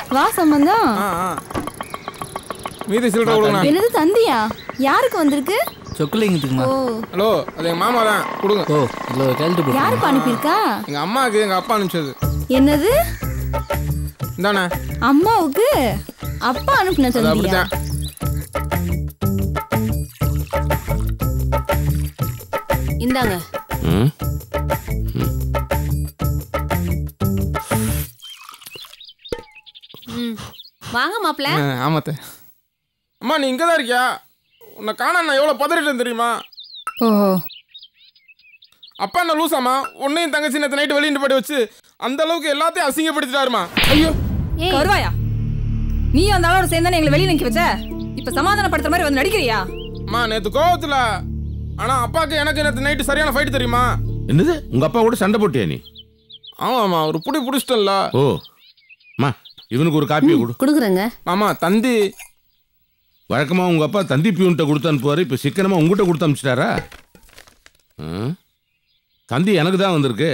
வா சம்பந்தம் ஆ ஆ மீதி சில்லறை கொடுங்கண்ணா என்னது தந்தியா யாருக்கு வந்திருக்கு சொக்கலிங்கத்துக்குமா ஓ ஹலோ அது எங்கள் மாமா தான் கொடுங்க ஓ இதில் கழட்டு போட்டு யாருப்பா அனுப்பியிருக்கா எங்கள் அம்மாவுக்கு எங்கள் அப்பா அனுப்பிச்சது என்னது இந்தாண்ணே அம்மாவுக்கு அப்பா அனுப்புன அது தந்தியா அப்படித்தான் இந்தாங்க ம் ம் வாங்க மாப்பிள்ள ஆ, ஆமாத்த அம்மா நீ இங்கே தான் இருக்கியா உன்னை காண நான் எவ்வளோ பதறிட்டேன் தெரியுமா ஓஹோ அப்பா என்ன லூசாமா உன்னையும் தங்கச்சி நேற்று நைட்டு வெளியிட்டு போட்டு வச்சு அந்த அளவுக்கு எல்லாத்தையும் அசிங்கப்படுத்திட்டாருமா ஐயோ ஏய் வருவாயா நீ அந்த ஆளோட சேர்ந்தானே எங்களை வெளியே நிக்க வச்ச இப்ப சமாதானப்படுத்துற மாதிரி வந்து நடிக்கிறியா அம்மா நேற்று கோவத்தில் ஆனால் அப்பாவுக்கு எனக்கு நேற்று நைட்டு சரியான ஃபைட் தெரியுமா என்னது உங்க அப்பா கூட சண்டை போட்டியா நீ ஆமாம்மா ஒரு புடி பிடிச்சிட்டல ஓ அம்மா இவனுக்கு ஒரு காப்பியை கொடு கொடுக்குறேங்க மாமா தந்தி வழக்கமா உங்க அப்பா தந்தி பியூன்ட்ட கொடுத்து அனுப்புவாரு இப்ப சிக்கனமா உங்ககிட்ட கொடுத்து அனுப்பிச்சிட்டாரா ம்? தந்தி எனக்கு தான் வந்திருக்கு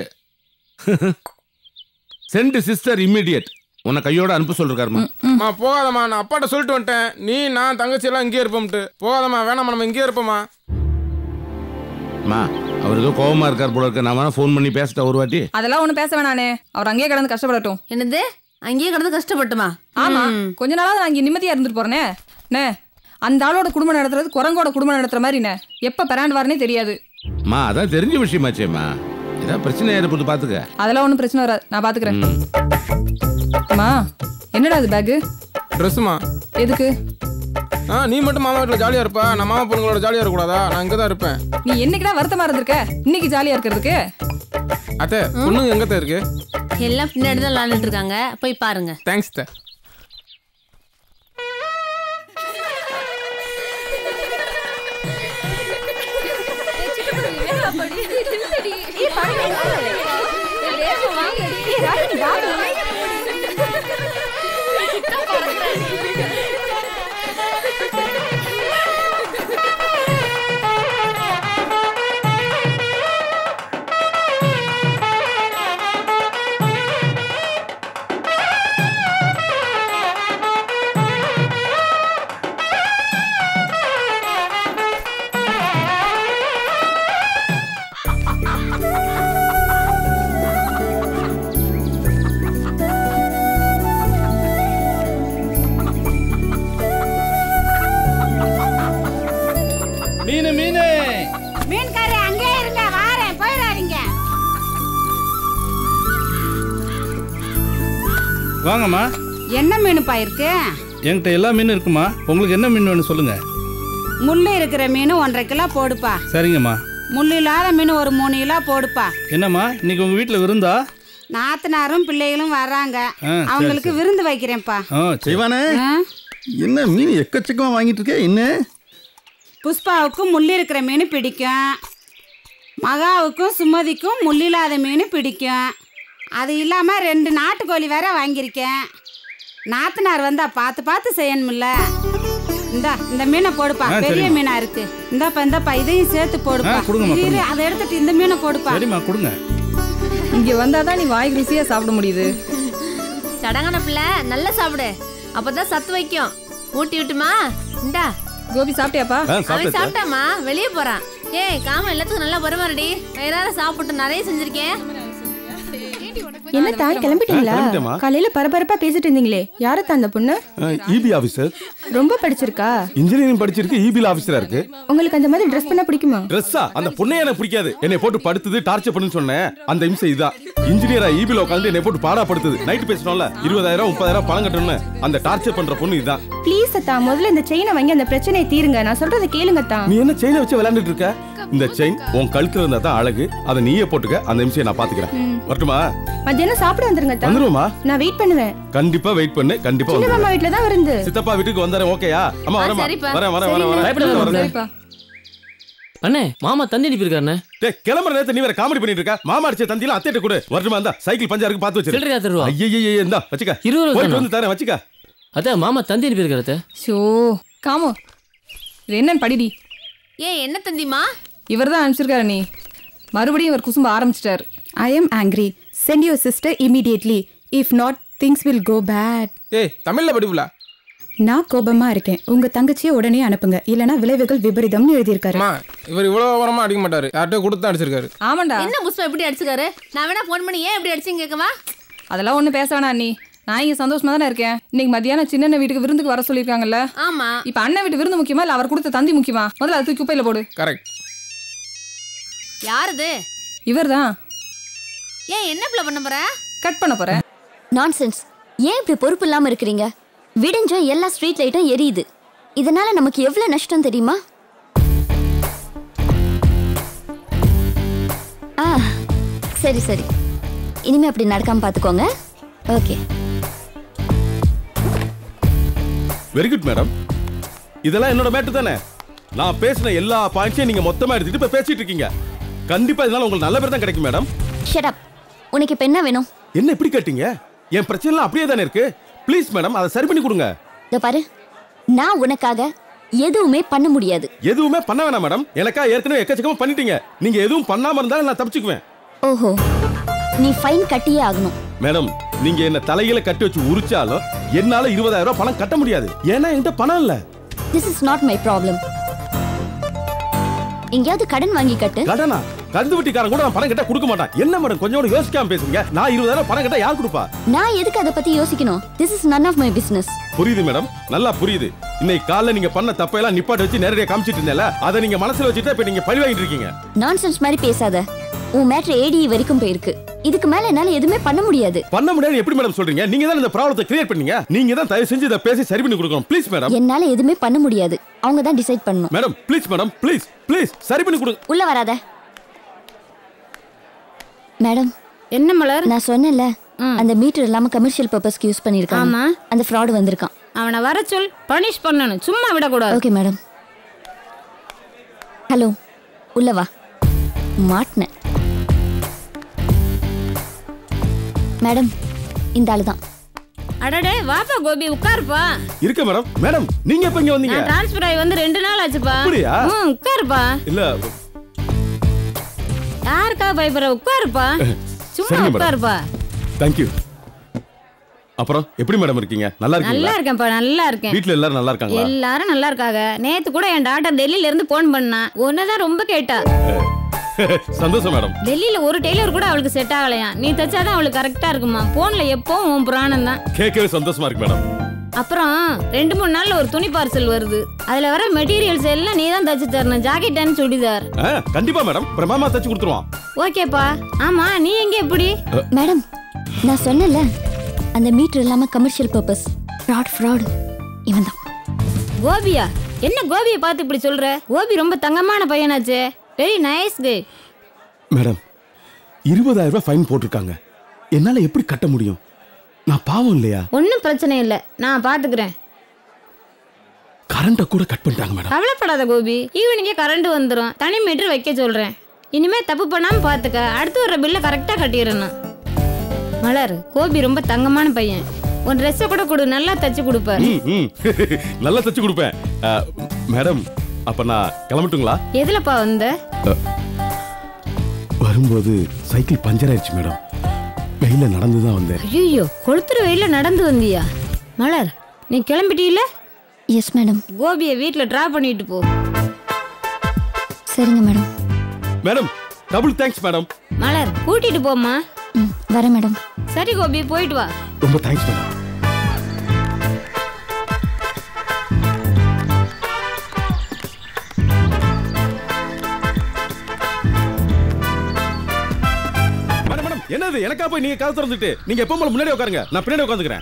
சென்ட் சிஸ்டர் இம்மிடியட் உன்னை கையோட அனுப்ப சொல்லிருக்காருமா அம்மா போகாதம்மா நான் அப்பாட்ட சொல்லிட்டு வந்துட்டேன் நீ நான் தங்கச்சி எல்லாம் இங்கேயே இருப்போம்ட்டு போகாதம்மா வேணாம்மா நம்ம இங்கேயே இருப்போம்மா அம்மா அவர் ஏதோ கோவமா இருக்கார் போல இருக்க நான் வேணா ஃபோன் பண்ணி பேசிட்டேன் ஒரு வாட்டி அதெல்லாம் ஒண்ணும் பேச வேணானே அவர் அங்கேயே கிடந்து கஷ்டப்படட்டும் என்னது அங்கேயே கிடந்து கஷ்டப்பட்டுமா ஆமா கொஞ்ச நாளாவது நான் இங்க நிம்மதியா இருந்துட்டு போறேனே நே அந்த ஆளோட குடும்பம் நடத்துறது குரங்கோட குடும்பம் நடத்துற மாதிரிண்ணே எப்ப பெறாண்டு வரனே தெரியாது அம்மா அதான் தெரிஞ்ச விஷயமாச்சேம்மா ஏதாவது பிரச்சனை ஏற்பட்டு பாத்துக்க அதெல்லாம் ஒன்றும் பிரச்சனை வராது நான் பாத்துக்கிறேன் அம்மா என்னடா அது பேகு ட்ரெஸ்ஸுமா எதுக்கு ஆ நீ மட்டும் மாமா வீட்டில் ஜாலியாக இருப்பா நான் மாமா பொண்ணுங்களோட ஜாலியாக இருக்கக்கூடாதா நான் இங்கே தான் இருப்பேன் நீ என்னைக்குடா வருத்தமா இருந்திருக்க இன்னைக்கு ஜாலியா இருக்கிறதுக்கு அத்தை பொண்ணுங்க எங்கே இருக்கு எல்லாம் பின்னாடி தான் விளாண்டுட்டு இருக்காங்க போய் பாருங்க தேங்க்ஸ் த மீன் மீன் மீன்காரி அங்கே இருங்க வாரேன் போயிடாதீங்க வாங்கம்மா என்ன மீனுப்பா இருக்கு என்கிட்ட எல்லா மீனும் இருக்குமா உங்களுக்கு என்ன மீன் வேணும் சொல்லுங்க முள்ளு இருக்கிற மீன் ஒன்றரை கிலோ போடுப்பா சரிங்கம்மா முள்ளு இல்லாத மீன் ஒரு மூணு கிலோ போடுப்பா என்னம்மா இன்னைக்கு உங்க வீட்டில் விருந்தா நாத்தனாரும் பிள்ளைகளும் வர்றாங்க ஆ, சரி, அவங்களுக்கு சரி. விருந்து வைக்கிறேன்ப்பா ஆ சரி செய்வானே ஆ? என்ன மீன் எக்கச்சக்கமா வாங்கிட்டு இருக்க என்ன புஷ்பாவுக்கும் முள்ளு இருக்கிற மீன் பிடிக்கும் மகாவுக்கும் சுமதிக்கும் முள்ளில்லாத மீன் பிடிக்கும் அது இல்லாமல் ரெண்டு நாட்டுக்கோழி வேற வாங்கியிருக்கேன் நாத்தனார் வந்தா பார்த்து பார்த்து செய்யணும்ல இந்தா இந்த மீனை போடுப்பா ஆ, பெரிய சரிம்மா. மீனா இருக்கு இந்தாப்பா இந்தாப்பா இதையும் சேர்த்து போடுப்பா ஆ, கொடுங்கம்மா, இரு, இரு, கொடுங்க. அதை எடுத்துட்டு இந்த மீனை போடுப்பா சரிம்மா கொடுங்க இங்க வந்தாதான் நீ வாய் ருசியா சாப்பிட முடியுது சடங்கான பிள்ளை நல்லா சாப்பிடு அப்பதான் சத்து வைக்கும் ஊட்டி விட்டுமா இந்தா கோபி சாப்பிட்டியாப்பா அவன் சாப்பிட்டாமா வெளியே போறான் ஏய் காம எல்லாத்துக்கும் நல்லா பரிமாறடி வயிறார சாப்பிட்டு நிறைய செஞ்சிருக்கேன் என்னத்தா கிளம்பிட்டீங்களா கிளம்பிட்டேம்மா. காலையில பரபரப்பா பேசிட்டு இருந்தீங்களே யாரத்தா அந்த பொண்ணு இபி ஆஃபீஸர் ரொம்ப படிச்சிருக்கா இன்ஜினியரிங் படிச்சிருக்கு இபியில் ஆஃபீஸரா இருக்கு உங்களுக்கு அந்த மாதிரி ட்ரெஸ் பண்ண பிடிக்குமா ட்ரெஸ்ஸா அந்த பொண்ணே எனக்கு பிடிக்காது என்னை போட்டு படுத்துது டார்ச்சர் பண்ணுன்னு சொன்னேன் அந்த இம்சை இதுதான் இன்ஜினியரா இபியில் உட்காந்து என்னை போட்டு பாடா படுத்துது நைட்டு பேசணும்ல இருபதாயிரம் முப்பதாயிரம் பணம் கட்டணும்னு அந்த டார்ச்சர் பண்ற பொண்ணு இதுதான் ப்ளீஸ் அத்தா முதல்ல இந்த செயினை வாங்கி அந்த பிரச்சனையை தீருங்க நான் சொல்றதை கேளுங்கத்தா நீ என்ன செயினை வச்சு விளையாண்டுட்டு இருக்க இந்த செயின் உன் கழுத்துல இருந்தா தான் அழகு அதை நீயே போட்டுக்க அந்த இம்சையை நான் பாத்துக்கிறேன் வரட்டுமா மத்தியானம் சாப்பிட வந்துருங்கத்தா வந்துருவோமா நான் வெயிட் பண்ணுவேன் கண்டிப்பா வெயிட் பண்ணு கண்டிப்பா சின்ன வந்துருவேன் மாமா வீட்டுல தான் விருந்து சித்தப்பா வீட்டுக்கு வந்தாரேன் ஓகேயா அம்மா ஆ, வரேன் சரிப்பா. வரேன் வரேன் வரேன் வரேன் பயப்படாத வரேன் சரிப்பா அண்ணே மாமா தந்தி அனுப்பியிருக்காருண்ணே டேய் கிளம்புற நேரத்தை நீ வேற காமெடி பண்ணிட்டு இருக்க மாமா அடிச்ச தந்தியில அத்தைட்ட கொடு வரட்டுமா இருந்தா சைக்கிள் பஞ்சா இருக்கு பாத்து வச்சிரு சில்லறையா தருவா ஐயய்யே இந்தா வச்சுக்க இருபது ரூபா போயிட்டு தானா? வந்து தரேன் வச்சுக்க அத்தை மாமா தந்தி அனுப்பியிருக்காரு அத்தை ஷோ காமோ இது என்னன்னு படிடி ஏய் என்ன தந்திமா இவர் தான் அனுப்பிச்சிருக்காரு நீ மறுபடியும் இவர் குசும்ப ஆரம்பிச்சிட்டாரு I am angry. Send your sister immediately. If not, things will go bad ஏய் தமிழ்ல படிப்புல நான் கோபமா இருக்கேன் உங்க தங்கச்சியை உடனே அனுப்புங்க இல்லனா விளைவுகள் விபரீதம்னு எழுதியிருக்காரு அம்மா இவர் இவ்வளவு விவரமா அடிக்க மாட்டாரு யார்கிட்ட கொடுத்து அடிச்சிருக்காரு ஆமாண்டா என்ன புஷ்பா எப்படி அடிச்சுக்காரு நான் வேணா ஃபோன் பண்ணி ஏன் இப்படி அடிச்சுங்க கேட்கவா அதெல்லாம் ஒன்றும் பேச வேணாம் நீ நான் இங்கே சந்தோஷமா தானே இருக்கேன் இன்னைக்கு மத்தியானம் சின்ன வீட்டுக்கு விருந்துக்கு வர சொல்லியிருக்காங்கல்ல ஆமா இப்போ அண்ணன் வீட்டு விருந்து முக்கியமா இல்லை அவர் கொடுத்த தந்தி முக்கியமா முதல்ல அது தூக்கி குப்பையில போடு கரெக்ட் யாருது இவர் தான் ஏன் என்ன பிள்ளை பண்ண போற கட் பண்ண போறேன் நான்சென்ஸ் ஏன் இப்படி பொறுப்பு இல்லாம இருக்கிறீங்க விடிஞ்சும் எல்லா ஸ்ட்ரீட் லைட்டும் எரியுது இதனால நமக்கு எவ்வளவு நஷ்டம் தெரியுமா ஆ சரி சரி இனிமே அப்படி நடக்காம பாத்துக்கோங்க ஓகே வெரி குட் மேடம் இதெல்லாம் என்னோட மேட்டு தானே நான் பேசின எல்லா பாயிண்ட்ஸையும் நீங்க மொத்தமா எடுத்துட்டு இப்ப பேசிட்டு இருக்கீங்க கண்டிப்பா இதனால உங்களுக்கு நல்ல பேர் தான் கிடைக்கும் மேடம் ஷட் அப் உனக்கு இப்ப என்ன வேணும் என்ன இப்படி கேட்டீங்க என் பிரச்சனை அப்படியே தானே இருக்கு ப்ளீஸ் மேடம் அதை சரி பண்ணி கொடுங்க இதோ பாரு நான் உனக்காக எதுவுமே பண்ண முடியாது எதுவுமே பண்ண வேணாம் மேடம் எனக்கா ஏற்கனவே எக்கச்சக்கமா பண்ணிட்டீங்க நீங்க எதுவும் பண்ணாம இருந்தாலும் நான் தப்பிச்சுக்குவேன் ஓஹோ நீ ஃபைன் கட்டியே ஆகணும் மேடம் நீங்க என்ன தலையில கட்டி வச்சு உரிச்சாலும் என்னால இருபதாயிரம் ரூபாய் பணம் கட்ட முடியாது ஏன்னா என்கிட்ட பணம் இல்ல this is not my problem எங்கேயாவது கடன் வாங்கி கட்டு கடனா கந்து வட்டிக்காரன் கூட நான் பணம் கட்ட கொடுக்க மாட்டான் என்ன மேடம் கொஞ்சம் கூட யோசிக்காம பேசுங்க நான் இருபதாயிரம் பணம் கட்ட யார் கொடுப்பா நான் எதுக்கு அதை பத்தி யோசிக்கணும் this is none of my business புரியுது மேடம் நல்லா புரியுது இன்னைக்கு காலைல நீங்க பண்ண தப்பையெல்லாம் நிப்பாட்டு வச்சு நேரடியா காமிச்சிட்டு இருந்தேல அதை நீங்க மனசுல வச்சுட்டு இப்ப நீங்க பழி வாங்கிட்டு இருக்கீங்க நான்சென்ஸ் மாதிரி பேசாத உன் மேட்ரு ஏடி வரைக்கும் போயிருக்கு இதுக்கு மேல என்னால எதுவுமே பண்ண முடியாது பண்ண முடியாது எப்படி மேடம் சொல்றீங்க நீங்க தான் இந்த ப்ராப்ளத்தை கிளியர் பண்ணீங்க நீங்க தான் தயவு செஞ்சு இதை பேசி சரி பண்ணி கொடுக்கணும் ப்ளீஸ் மேடம் என்னால எதுவுமே பண்ண முடியாது அவங்க தான் டிசைட் பண்ணணும் madam please madam please please சரி பண்ணி கொடுங்க உள்ள வராத மேடம் என்ன மலர் நான் சொன்னேன்ல அந்த மீட்டர் இல்லாம கமர்ஷியல் பர்பஸ்க்கு யூஸ் பண்ணிருக்காங்க ஆமா. அந்த ஃப்ராட் வந்திருக்கான் அவனை வர சொல் பனிஷ் பண்ணணும் சும்மா விடக்கூடாது ஓகே மேடம் ஹலோ உள்ள வா மாட்டினேன் மேடம் இந்த ஆளு தான் அடடே வாப்பா கோபி உட்காருப்பா இருக்க மேடம் மேடம் நீங்க எப்ப இங்க வந்தீங்க நான் டிரான்ஸ்ஃபர் ஆகி வந்து ரெண்டு நாள் ஆச்சுப்பா அப்படியா? ம் உட்காருப்பா இல்ல யாருக்கா பயப்படுற உட்காருப்பா சும்மா சரிங்க மேடம். உட்காருப்பா தேங்க்யூ அப்புறம் எப்படி மேடம் இருக்கீங்க நல்லா நல்லா இருக்கீங்களா இருக்கேன்ப்பா நல்லா இருக்கேன் வீட்ல எல்லாரும் நல்லா இருக்காங்களா எல்லாரும் நல்லா இருக்காங்க நேத்து கூட என் டாக்டர் டெல்லியில இருந்து போன் பண்ணா உன்னதான் ரொம்ப கேட்டா சந்தோஷம் மேடம் டெல்லியில ஒரு டெய்லர் கூட அவளுக்கு செட் ஆகலையா நீ தச்சாதான் அவளுக்கு கரெக்டா இருக்குமா போன்ல எப்பவும் உன் புராணம் தான் கேட்கவே சந்தோஷமா இருக்கு மேடம் அப்புறம் ரெண்டு மூணு நாள்ல ஒரு துணி பார்சல் வருது அதுல வர மெட்டீரியல்ஸ் எல்லாம் நீ தான் தச்சு தரணும் ஜாக்கெட் அண்ட் சுடிதார் ஆ, கண்டிப்பா மேடம் பிரமாமா தச்சு கொடுத்துருவான் ஓகேப்பா ஆமா நீ எங்க எப்படி மேடம் நான் சொன்னேன்ல அந்த மீட்டர் இல்லாம கமர்ஷியல் பர்பஸ் ஃப்ராட் ஃப்ராட் இவன் தான் கோபியா என்ன கோபியை பார்த்து இப்படி சொல்ற கோபி ரொம்ப தங்கமான பையனாச்சே வெரி நைஸ் கே மேடம் இருபதாயிரம் ரூபாய் ஃபைன் போட்டிருக்காங்க என்னால எப்படி கட்ட முடியும் நான் பாவம் இல்லையா ஒன்றும் பிரச்சனை இல்லை நான் பார்த்துக்கிறேன் கரண்ட்டை கூட கட் பண்ணிட்டாங்க மேடம் கவலைப்படாத கோபி ஈவினிங்கே கரண்ட் வந்துடும் தனி மீட்டர் வைக்க சொல்கிறேன் இனிமே தப்பு பண்ணாமல் பார்த்துக்க அடுத்து வர பில்லை கரெக்டாக கட்டிடணும் மலர் கோபி ரொம்ப தங்கமான பையன் உன் ட்ரெஸ்ஸை கூட கொடு நல்லா தச்சு கொடுப்பார் ம், ம். நல்லா தச்சு கொடுப்பேன் ஆ, மேடம் அப்ப நான் கிளம்பட்டுங்களா எதுலப்பா வந்த வரும்போது சைக்கிள் பஞ்சர் ஆயிடுச்சு மேடம் வெயில நடந்து தான் வந்தேன் ஐயோ கொளுத்துற வெயில நடந்து வந்தியா மலர் நீ கிளம்பிட்டீல எஸ் மேடம் கோபியை வீட்டில் ட்ரா பண்ணிட்டு போ சரிங்க madam madam double thanks madam Malar கூட்டிட்டு போம்மா ம் வரேன் மேடம் சரி கோபி போயிட்டு வா ரொம்ப தேங்க்ஸ் மேடம் மேடம் மேடம் என்னது எனக்கா போய் நீங்க கதை திறந்துட்டு நீங்க எப்போ போல முன்னாடி உட்காருங்க நான் பின்னாடி உட்காந்துக்கிறேன்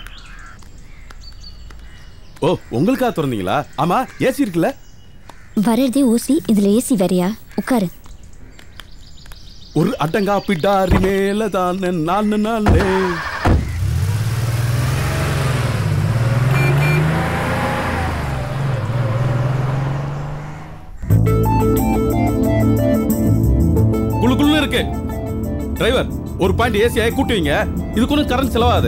ஓ உங்களுக்காக திறந்தீங்களா ஆமா ஏசி இருக்குல்ல வரதே ஊசி இதுல ஏசி வேறையா உட்காரு ஒரு அட்டங்கா பிடாரி மேல தான் நான் நானே குளு குளுன்னு இருக்கு டிரைவர் ஒரு பாயிண்ட் ஏசியை கூட்டுவீங்க இதுக்கு ஒன்றும் கரண்ட் செலவாது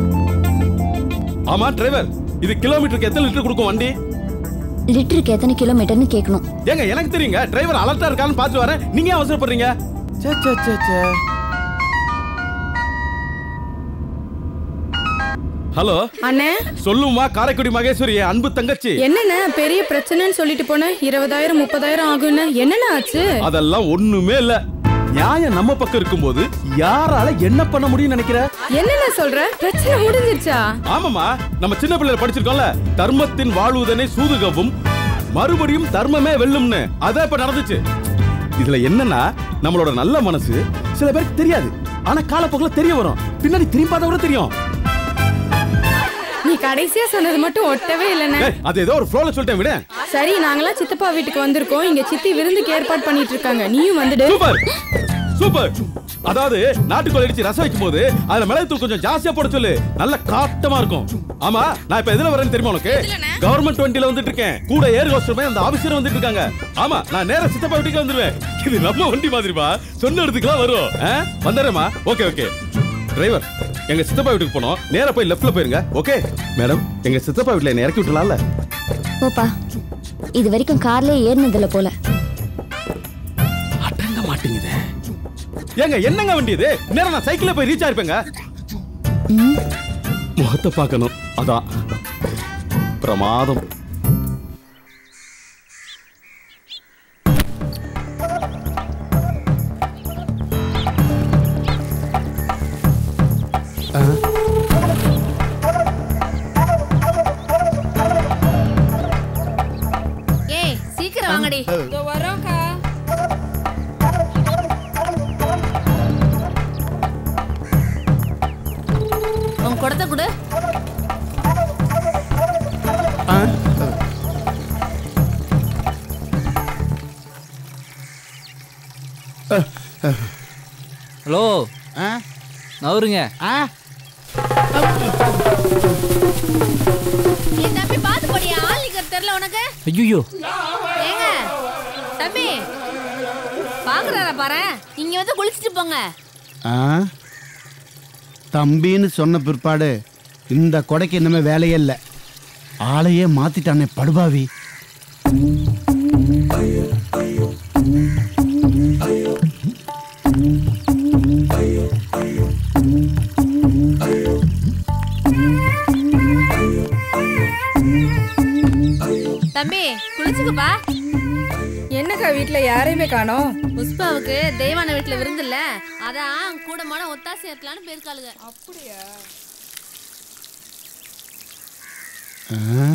ஆமா டிரைவர் இது கிலோமீட்டருக்கு எத்தனை லிட்டர் கொடுக்கும் வண்டி லிட்டருக்கு எத்தனை கிலோமீட்டர்னு கேட்கணும் ஏங்க எனக்கு தெரியுங்க டிரைவர் அலர்ட்டா இருக்கான்னு பார்த்து வரேன் நீங்க ஏன் அவசரப்படுறீங்க சே சே சே சே ஹலோ அண்ணே சொல்லுமா காரைக்குடி மகேஸ்வரி என் அன்பு தங்கச்சி என்னண்ணே பெரிய பிரச்சனைன்னு சொல்லிட்டு போனேன் இருபதாயிரம் முப்பதாயிரம் ஆகும்னு என்னண்ணே ஆச்சு அதெல்லாம் ஒண்ணுமே இல்ல நியாயம் நம்ம பக்கம் இருக்கும்போது யாரால என்ன பண்ண முடியும்னு நினைக்கிற என்னண்ணே சொல்ற பிரச்சனை முடிஞ்சிருச்சா ஆமாமா நம்ம சின்ன பிள்ளைல படிச்சிருக்கோம்ல தர்மத்தின் வாழ்வுதனை சூதுகவும் மறுபடியும் தர்மமே வெல்லும்னு அதான் இப்ப நடந்துச்சு இதுல என்னன்னா நம்மளோட நல்ல மனசு சில பேருக்கு தெரியாது ஆனா காலப்போக்கில் தெரிய வரும் பின்னாடி திரும்பி பார்த்தா கூட தெரியும் நீ கடைசியா சொன்னது மட்டும் ஒட்டவே இல்லைண்ணே ஏய், அது ஏதோ ஒரு ஃப்ளோல சொல்லிட்டேன் விட சரி நாங்களாம் சித்தப்பா வீட்டுக்கு வந்திருக்கோம் இங்க சித்தி விருந்துக்கு ஏற்பாடு பண்ணிட்டு இருக்காங்க நீயும் வந்துடு சூப்பர் சூப்பர் அதாவது நாட்டுக்கோழி அடிச்சு ரசம் வைக்கும் போது அதுல மிளகு தூள் கொஞ்சம் ஜாஸ்தியா போட சொல்லு நல்ல காட்டமா இருக்கும் ஆமா நான் இப்ப எதுல வரேன்னு தெரியுமா உனக்கு கவர்மெண்ட் வண்டியில வந்துட்டு இருக்கேன் கூட ஏர் ஹோஸ்டர் அந்த ஆபீசர் வந்துட்டு இருக்காங்க ஆமா நான் நேரா சித்தப்பா வீட்டுக்கு வந்துருவேன் இது நம்ம வண்டி மாதிரிப்பா சொன்ன இடத்துக்குலாம் வரும் ஆ? வந்துடுறேம்மா ஓகே ஓகே டிரைவர் எங்க சித்தப்பா வீட்டுக்கு போனோம் நேரா போய் லெஃப்ட்ல போயிருங்க ஓகே மேடம் எங்க சித்தப்பா வீட்டுல என்ன இறக்கி விட்டுலாம்ல போப்பா இது வரைக்கும் கார்லயே ஏறினதில்ல போல அடங்க மாட்டேங்குதே ஏங்க என்னங்க வண்டி இது நேரம் நான் சைக்கிள்ல போய் ரீச் ஆயிருப்பேங்க முகத்தை பார்க்கணும் அதான் பிரமாதம் ஏய் சீக்கிரம் வாங்கடி வரோம்க்கா உன் குடத்தை கொடு ஹலோ நவருங்க என் தம்பி பாத்து போடியா ஆள் நிக்கிற தெரியல உனக்கு ஐயோ ஏங்க தம்பி பாக்குறாரா பாரு இங்க வந்து குளிச்சுட்டு போங்க ஆ தம்பின்னு சொன்ன பிற்பாடு இந்த கொடைக்கு இனிமே வேலையே இல்லை ஆளையே மாத்திட்டானே படுபாவி தம்பி குளிச்சுக்கப்பா என்னக்கா வீட்ல யாரையுமே காணோம் புஷ்பாவுக்கு தெய்வான வீட்டுல விருந்து இல்ல அதான் கூட மாட ஒத்தாசை ஏற்கலான்னு போயிருக்காளுங்க அப்படியா ஆ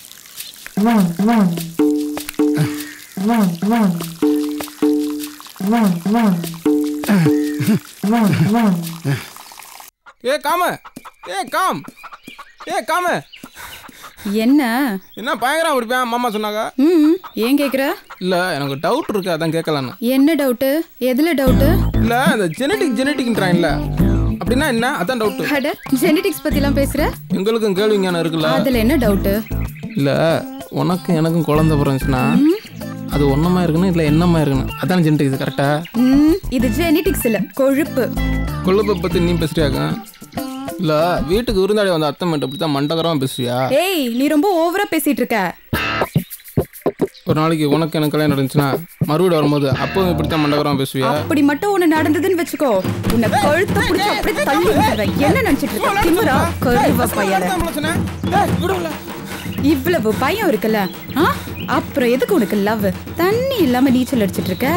ஏ காம ஏ காம் ஏ காம என்ன என்ன பயங்கரம் பிடிப்பேன் மாமா சொன்னாங்க ம் ஏன் கேக்குற இல்ல எனக்கு டவுட் இருக்கு அதான் கேட்கலான்னு என்ன டவுட்டு எதுல டவுட்டு இல்ல இந்த ஜெனட்டிக் ஜெனட்டிக்ன்றான்ல அப்படின்னா என்ன அதான் டவுட் அட ஜெனடிக்ஸ் பத்திலாம் பேசுற எங்களுக்கும் கேள்வி ஞானம் இருக்குல்ல அதுல என்ன டவுட்டு இல்ல உனக்கும் எனக்கும் குழந்தை பிறந்துச்சுன்னா அது ஒன்னமா இருக்கணும் இல்ல என்னமா இருக்கணும் அதான் ஜெனட்டிக்ஸ் கரெக்டா ம் இது ஜெனடிக்ஸ் இல்ல கொழுப்பு கொழுப்பை பத்தி நீ பேசுறியாக்க இல்ல வீட்டுக்கு விருந்தாடி வந்த அத்தை மட்டும் இப்படித்தான் மண்டகரமா பேசுவியா ஏய் நீ ரொம்ப ஓவரா பேசிட்டு இருக்க ஒரு நாளைக்கு உனக்கு எனக்கு கல்யாணம் நடந்துச்சுன்னா மறுபடியும் வரும்போது அப்பவும் இப்படித்தான் மண்டகரமா பேசுவியா அப்படி மட்டும் ஒண்ணு நடந்ததுன்னு வச்சுக்கோ உன்னை கழுத்த பிடிச்சு அப்படியே தள்ளி விட்டுருவேன் என்ன நினைச்சிட்டு இருக்க திமிரா கருவ பையல இவ்வளவு பயம் இருக்குல்ல ஆ? அப்புறம் எதுக்கு உனக்கு லவ் தண்ணி இல்லாம நீச்சல் அடிச்சிட்டு இருக்க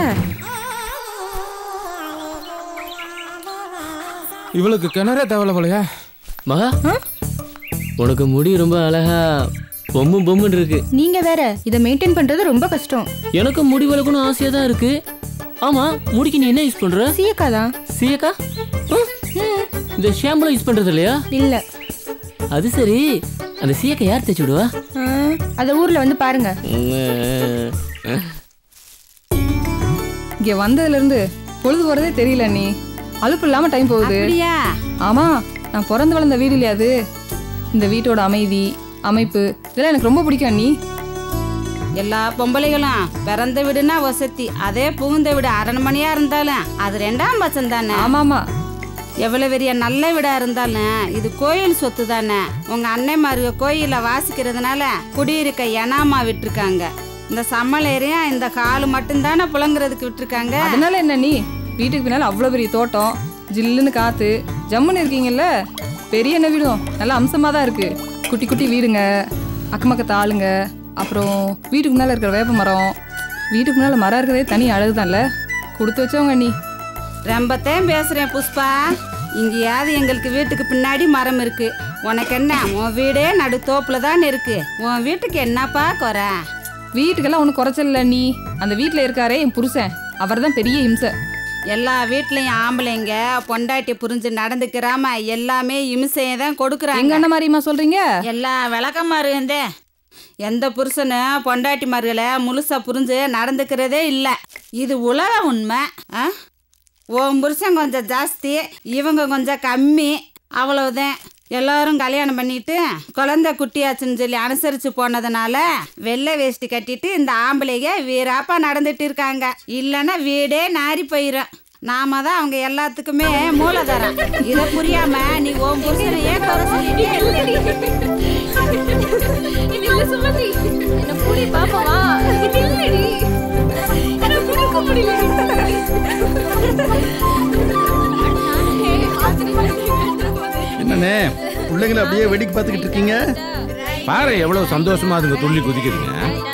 இவளுக்கு கிணறே தேவையில்ல போலயா மகா உனக்கு முடி ரொம்ப அழகா பொம்மு பொம்முன்னு இருக்கு நீங்க வேற இதை மெயின்டைன் பண்றது ரொம்ப கஷ்டம் எனக்கு முடி வளர்க்கணும் ஆசையா தான் இருக்கு ஆமா முடிக்கு நீ என்ன யூஸ் பண்ற சீயக்கா தான் சீயக்கா இந்த ஷாம்புலாம் யூஸ் பண்றது இல்லையா இல்ல அது சரி அந்த சீயக்கா யார் தேய்ச்சி விடுவா ஆ, அத ஊர்ல வந்து பாருங்க இங்க வந்ததுல இருந்து பொழுது போறதே தெரியல நீ அலுப்பு இல்லாம டைம் போகுது அப்படியா? ஆமா நான் பிறந்து வளர்ந்த வீடு இல்லையா அது இந்த வீட்டோட அமைதி அமைப்பு இதெல்லாம் எனக்கு ரொம்ப பிடிக்கும் நீ எல்லா பொம்பளைகளும் பிறந்த வீடுனா வசதி அதே புகுந்த வீடு அரண்மனையா இருந்தாலும் அது ரெண்டாம் பட்சம் தானே ஆமாமா எவ்வளவு பெரிய நல்ல வீடா இருந்தாலும் இது கோயில் சொத்து தானே உங்க அன்னைமாருக கோயில வாசிக்கிறதுனால குடியிருக்க எனாமா விட்டுருக்காங்க இந்த சம்மளேரியும் இந்த காலு மட்டும்தானே புழங்குறதுக்கு விட்டுருக்காங்க அதனால என்ன நீ வீட்டுக்கு பின்னால அவ்வளோ பெரிய தோட்டம் ஜில்லுன்னு காத்து ஜம்முன்னு இருக்கீங்கல்ல பெரிய என்ன வீடும் நல்லா அம்சமாக தான் இருக்கு குட்டி குட்டி வீடுங்க அக்கமக்கத்து ஆளுங்க அப்புறம் வீட்டுக்கு முன்னால் இருக்கிற வேப்ப மரம் வீட்டுக்கு முன்னால் மரம் இருக்கிறதே தனி அழகுதான்ல கொடுத்து வச்சவங்க நீ ரொம்பத்தான் பேசுறேன் புஷ்பா இங்கேயாவது எங்களுக்கு வீட்டுக்கு பின்னாடி மரம் இருக்கு உனக்கு என்ன உன் வீடே நடு தோப்புல தான் இருக்கு உன் வீட்டுக்கு என்னப்பா குறை வீட்டுக்கெல்லாம் ஒன்றும் குறைச்சல நீ அந்த வீட்டில் இருக்காரே என் புருஷன் அவர் தான் பெரிய இம்சை எல்லா வீட்லயும் ஆம்பளைங்க பொண்டாட்டி புரிஞ்சு நடந்துக்கிறாம எல்லாமே இம்சையை தான் கொடுக்குறாங்க எங்க அண்ணன் மாதிரிமா சொல்றீங்க எல்லா விளக்கமா இருந்தே எந்த புருஷனும் பொண்டாட்டி மார்களை முழுசா புரிஞ்சு நடந்துக்கிறதே இல்லை இது உலக உண்மை ஆ? உன் புருஷன் கொஞ்சம் ஜாஸ்தி இவங்க கொஞ்சம் கம்மி அவ்வளவுதான் எல்லாரும் கல்யாணம் பண்ணிட்டு குழந்தை குட்டியாச்சுன்னு சொல்லி அனுசரிச்சு போனதுனால வெள்ளை வேஷ்டி கட்டிட்டு இந்த ஆம்பளைங்க வீராப்பா நடந்துட்டு இருக்காங்க இல்லைன்னா வீடே நாரி போயிடும் நாம தான் அவங்க எல்லாத்துக்குமே மூலதரம் இதை புரியாம நீ உன் புருஷனை ஏன் குறை என்னண்ணே பிள்ளைங்களை அப்படியே வேடிக்கை பார்த்துக்கிட்டு இருக்கீங்க பாரு எவ்வளவு சந்தோஷமா அதுங்க துள்ளி குதிக்குதுங்க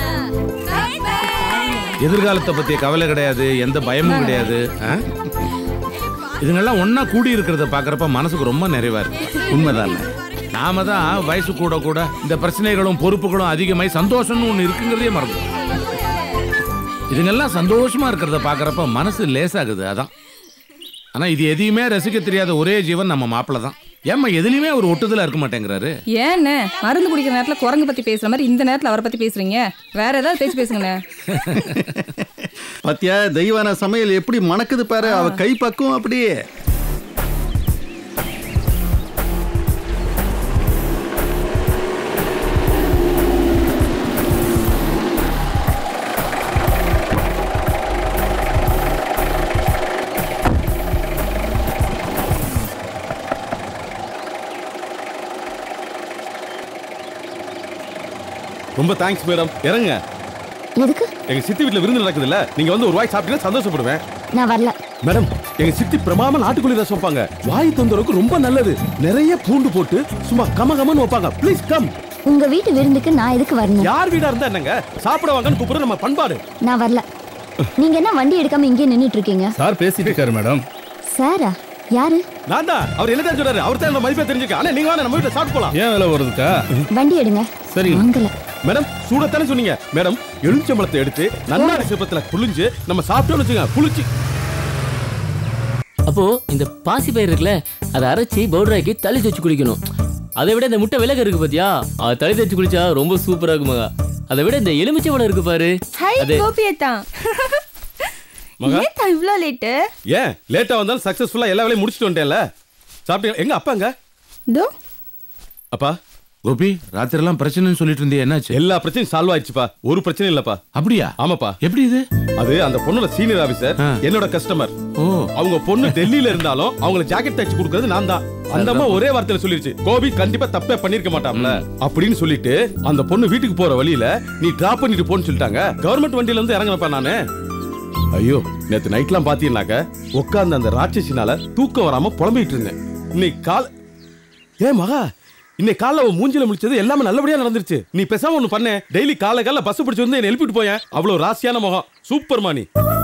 எதிர்காலத்தை பத்திய கவலை கிடையாது எந்த பயமும் கிடையாது ஆ? இதுங்கெல்லாம் ஒண்ணா கூடி இருக்கிறத பாக்குறப்ப மனசுக்கு ரொம்ப நிறைவா இருக்கு உண்மைதான் நாம தான் வயசு கூட கூட இந்த பிரச்சனைகளும் பொறுப்புகளும் அதிகமாய் சந்தோஷம்னு ஒண்ணு இருக்குங்கிறதே மறந்து இதுங்கெல்லாம் சந்தோஷமா இருக்கிறத பாக்குறப்ப மனசு லேசாகுது அதான் ஆனா இது எதையுமே ரசிக்க தெரியாத ஒரே ஜீவன் நம்ம மாப்பிள்ள தான் ஏம்மா எதுலயுமே அவர் ஒட்டுதலா இருக்க மாட்டேங்கிறாரு ஏண்ணே மருந்து குடிக்கிற நேரத்தில் குரங்கு பற்றி பேசுகிற மாதிரி இந்த நேரத்தில் அவரை பற்றி பேசுறீங்க வேற ஏதாவது பேச்சு பேசுங்கண்ணே பாத்தியா தெய்வான சமையல் எப்படி மணக்குது பாரு அவ கை பக்குவம் அப்படியே ரொம்ப தேங்க்ஸ் மேடம் இறங்க எதுக்கு எங்க சித்தி வீட்ல விருந்து நடக்குதுல்ல நீங்க வந்து ஒரு வாய் சாப்பிட்டீங்கன்னா சந்தோஷப்படுவேன் நான் வரல மேடம் எங்க சித்தி பிரமாம நாட்டுக்கோழி ரசம் வைப்பாங்க வாய் தொந்தரவுக்கு ரொம்ப நல்லது நிறைய பூண்டு போட்டு சும்மா கம கமன்னு வைப்பாங்க ப்ளீஸ் கம் உங்க வீட்டு விருந்துக்கு நான் எதுக்கு வரணும் யார் வீடா இருந்தா என்னங்க சாப்பிட வாங்கன்னு கூப்பிடுற நம்ம பண்பாடு நான் வரல நீங்க என்ன வண்டி எடுக்காம இங்கே நின்னுட்டு இருக்கீங்க சார் பேசிட்டு இருக்காரு மேடம் சாரா யாரு நான் தான் அவர் என்ன தான் சொல்றாரு அவர் தான் இந்த மதிப்பை தெரிஞ்சுக்க ஆனா நீங்க வாங்க நம்ம வீட்டுல சாப்பிட்டு போலாம் ஏன் வேலை வருதுக்கா வண்டி எடுங்க சரி வாங்கல மேடம் சூடத்தானே சொன்னீங்க மேடம் எலுமிச்சம்பழத்தை எடுத்து நன்னாரி சிப்பத்துல புளிஞ்சு நம்ம சாப்பிட்டோம்னு வச்சுங்க புளிச்சு அப்போ இந்த பாசி பயிர் இருக்குல்ல அதை அரைச்சி பவுடராக்கி தள்ளி வச்சு குடிக்கணும் அதை விட இந்த முட்டை விலகு இருக்கு பாத்தியா அதை தள்ளி வச்சு குடிச்சா ரொம்ப சூப்பரா இருக்குமாங்க அதை விட இந்த எலுமிச்சை பழம் இருக்கு பாரு ஹாய் அது கோபியத்தான் மகா ஏன் இவ்வளோ லேட்டு ஏன் லேட்டா வந்தாலும் சக்சஸ்ஃபுல்லா எல்லா வேலையும் முடிச்சிட்டு வந்துட்டேன்ல சாப்பிட்டீங்க எங்க அப்பாங்க தோ அப்பா கோபி ராத்திரிலாம் பிரச்சனைன்னு சொல்லிட்டு இருந்தே என்னாச்சு எல்லா பிரச்சனையும் சால்வ் ஆயிடுச்சுப்பா ஒரு பிரச்சனையும் இல்லப்பா அப்படியா ஆமாப்பா எப்படி இது அது அந்த பொண்ணோட சீனியர் ஆபீசர் என்னோட கஸ்டமர் ஓ அவங்க பொண்ணு டெல்லியில இருந்தாலும் அவங்களுக்கு ஜாக்கெட் தச்சு கொடுக்கறது நான் தான் அந்த அம்மா ஒரே வார்த்தையில சொல்லிருச்சு கோபி கண்டிப்பா தப்பே பண்ணிருக்க மாட்டாம்ல அப்படின்னு சொல்லிட்டு அந்த பொண்ணு வீட்டுக்கு போற வழியில நீ டிராப் பண்ணிட்டு போன்னு சொல்லிட்டாங்க கவர்மெண்ட் வண்டியில இருந்து இறங்கினப்பா நானு ஐயோ நேத்து நைட்லாம் பாத்தீங்கன்னாக்க உட்கார்ந்து அந்த ராட்சசினால தூக்கம் வராம புலம்பிட்டு இருந்தேன் இன்னைக்கு கால் ஏ மகா இன்னைக்கு காலைல அவன் மூஞ்சில முடிச்சது எல்லாமே நல்லபடியா நடந்துருச்சு நீ பேசாம ஒண்ணு பண்ண டெய்லி காலை காலைல பஸ் பிடிச்சு வந்து என்ன எழுப்பிட்டு போயேன் அவ்வளவு ராசியான முகம் சூப்பர் மாணி